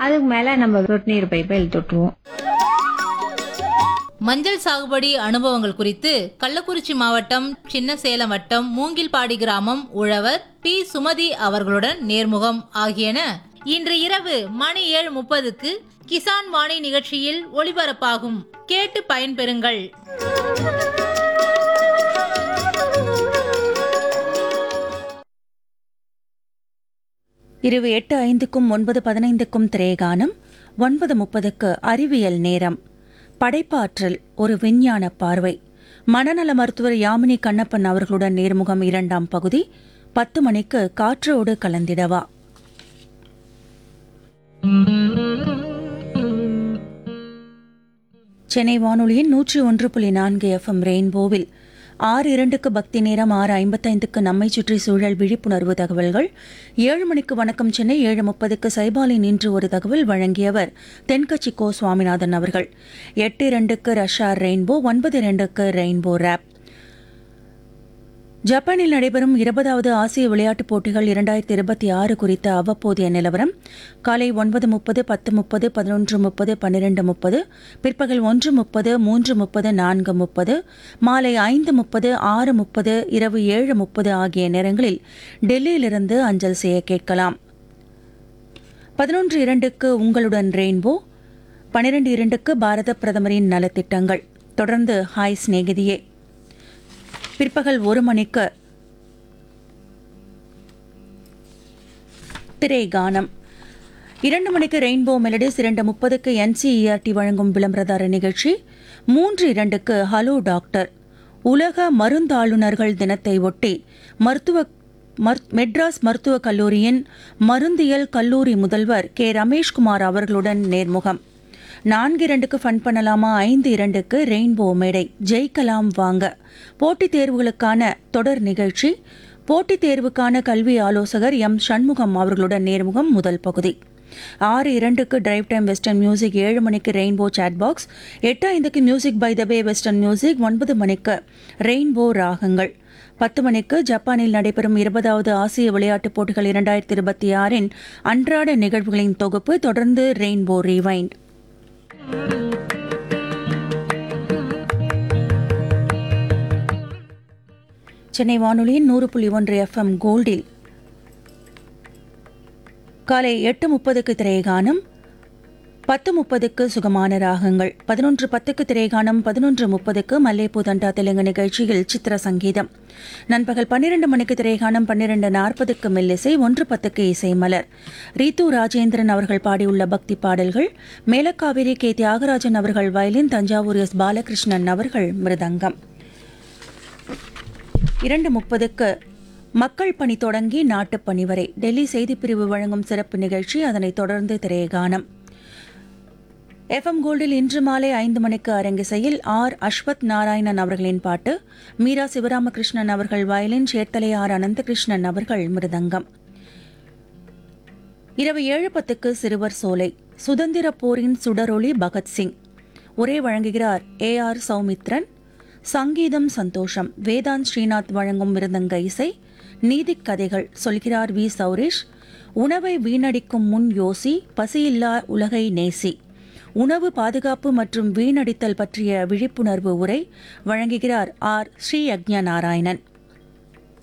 அதுக்கு மேல நம்ம சொட்டு நீர் பைப்பை இழுத்து விட்டுருவோம் மஞ்சள் சாகுபடி அனுபவங்கள் குறித்து கள்ளக்குறிச்சி மாவட்டம் சின்ன சேலம் வட்டம் மூங்கில்பாடி கிராமம் உழவர் பி சுமதி அவர்களுடன் நேர்முகம் ஆகியன இன்று இரவு மணி ஏழு முப்பதுக்கு கிசான் வாணி நிகழ்ச்சியில் ஒளிபரப்பாகும் கேட்டு பயன்பெறுங்கள் இரவு எட்டு ஐந்துக்கும் ஒன்பது பதினைந்துக்கும் திரேகானம் ஒன்பது முப்பதுக்கு அறிவியல் நேரம் படைப்பாற்றல் ஒரு விஞ்ஞான பார்வை மனநல மருத்துவர் யாமினி கண்ணப்பன் அவர்களுடன் நேர்முகம் இரண்டாம் பகுதி பத்து மணிக்கு காற்றோடு கலந்திடவா சென்னை வானொலியின் நூற்றி ஒன்று புள்ளி நான்கு எஃப்எம் ரெயின்போவில் ஆறு இரண்டுக்கு பக்தி நேரம் ஆறு ஐம்பத்தைந்துக்கு நம்மை சுற்றி சூழல் விழிப்புணர்வு தகவல்கள் ஏழு மணிக்கு வணக்கம் சென்னை ஏழு முப்பதுக்கு சைபாலின் இன்று ஒரு தகவல் வழங்கியவர் தென்கட்சி கோ சுவாமிநாதன் அவர்கள் எட்டு இரண்டுக்கு ரஷ்யா ரெயின்போ ஒன்பது இரண்டுக்கு ரெயின்போ ரேப் ஜப்பானில் நடைபெறும் இருபதாவது ஆசிய விளையாட்டுப் போட்டிகள் இரண்டாயிரத்தி இருபத்தி ஆறு குறித்த அவ்வப்போதைய நிலவரம் காலை ஒன்பது முப்பது பத்து முப்பது பதினொன்று முப்பது பன்னிரண்டு முப்பது பிற்பகல் ஒன்று முப்பது மூன்று முப்பது நான்கு முப்பது மாலை ஐந்து முப்பது ஆறு முப்பது இரவு ஏழு முப்பது ஆகிய நேரங்களில் டெல்லியிலிருந்து அஞ்சல் செய்ய கேட்கலாம் பதினொன்று இரண்டுக்கு உங்களுடன் ரெயின்போ பனிரெண்டு இரண்டுக்கு பாரத பிரதமரின் நலத்திட்டங்கள் தொடர்ந்து ஹாய் சிநேகிதியே பிற்பகல் ஒரு மணிக்கு திரை கானம் இரண்டு மணிக்கு ரெயின்போ மெலடிஸ் இரண்டு முப்பதுக்கு என்சிஇஆர்டி வழங்கும் விளம்பரதார நிகழ்ச்சி மூன்று இரண்டுக்கு ஹலோ டாக்டர் உலக மருந்தாளுநர்கள் தினத்தை ஒட்டி மருத்துவ மர்- மெட்ராஸ் மருத்துவக் கல்லூரியின் மருந்தியல் கல்லூரி முதல்வர் கே ரமேஷ்குமார் அவர்களுடன் நேர்முகம் நான்கு இரண்டுக்கு ஃபன் பண்ணலாமா ஐந்து இரண்டுக்கு ரெயின்போ மேடை ஜெயிக்கலாம் வாங்க போட்டித் தேர்வுகளுக்கான தொடர் நிகழ்ச்சி போட்டித் தேர்வுக்கான கல்வி ஆலோசகர் எம் சண்முகம் அவர்களுடன் நேர்முகம் முதல் பகுதி ஆறு இரண்டுக்கு டிரைவ் டைம் வெஸ்டர்ன் மியூசிக் ஏழு மணிக்கு ரெயின்போ சாட் பாக்ஸ் எட்டு ஐந்துக்கு music by the way western music ஒன்பது மணிக்கு ரெயின்போ ராகங்கள் பத்து மணிக்கு ஜப்பானில் நடைபெறும் இருபதாவது ஆசிய விளையாட்டுப் போட்டிகள் இரண்டாயிரத்தி இருபத்தி ஆறின் அன்றாட நிகழ்வுகளின் தொகுப்பு தொடர்ந்து ரெயின்போ ரீவைண்ட் சென்னை வானொலியின் நூறு புள்ளி ஒன்று எஃப்எம் கோல்டில் காலை எட்டு முப்பதுக்கு திரைகானம் பத்து முப்பதுக்கு சுகமான ராகங்கள் பதினொன்று பத்துக்கு திரைகானம் பதினொன்று முப்பதுக்கு மல்லேப்பூ தண்டா தெலுங்கு நிகழ்ச்சியில் சித்திர சங்கீதம் நண்பகல் பன்னிரண்டு மணிக்கு திரைகானம் பன்னிரண்டு நாற்பதுக்கு மெல்லிசை ஒன்று பத்துக்கு இசை மலர் ரீத்து ராஜேந்திரன் அவர்கள் பாடியுள்ள பக்தி பாடல்கள் மேலக்காவிரி கே தியாகராஜன் அவர்கள் வயலின் தஞ்சாவூர் எஸ் பாலகிருஷ்ணன் அவர்கள் மிருதங்கம் இரண்டு முப்பதுக்கு மக்கள் பணி தொடங்கி நாட்டுப் பணி வரை டெல்லி செய்திப்பிரிவு வழங்கும் சிறப்பு நிகழ்ச்சி அதனைத் தொடர்ந்து திரையகானம் எஃப்எம் கோல்டில் இன்று மாலை ஐந்து மணிக்கு அரங்கிசையில் ஆர் அஸ்வத் நாராயணன் அவர்களின் பாட்டு மீரா சிவராமகிருஷ்ணன் அவர்கள் வயலின் சேர்த்தலை ஆர் அனந்தகிருஷ்ணன் அவர்கள் மிருதங்கம் இரவு ஏழு பத்துக்கு சிறுவர் சோலை சுதந்திர போரின் சுடரொளி பகத்சிங் உரை வழங்குகிறார் ஏ ஆர் சௌமித்ரன் சங்கீதம் சந்தோஷம் வேதாந்த் ஸ்ரீநாத் வழங்கும் மிருதங்க இசை நீதிக் கதைகள் சொல்கிறார் வி சௌரேஷ் உணவை வீணடிக்கும் முன் யோசி பசியில்லா உலகை நேசி உணவு பாதுகாப்பு மற்றும் வீணடித்தல் பற்றிய விழிப்புணர்வு உரை வழங்குகிறார் ஆர் ஸ்ரீ யக்ஞ நாராயணன்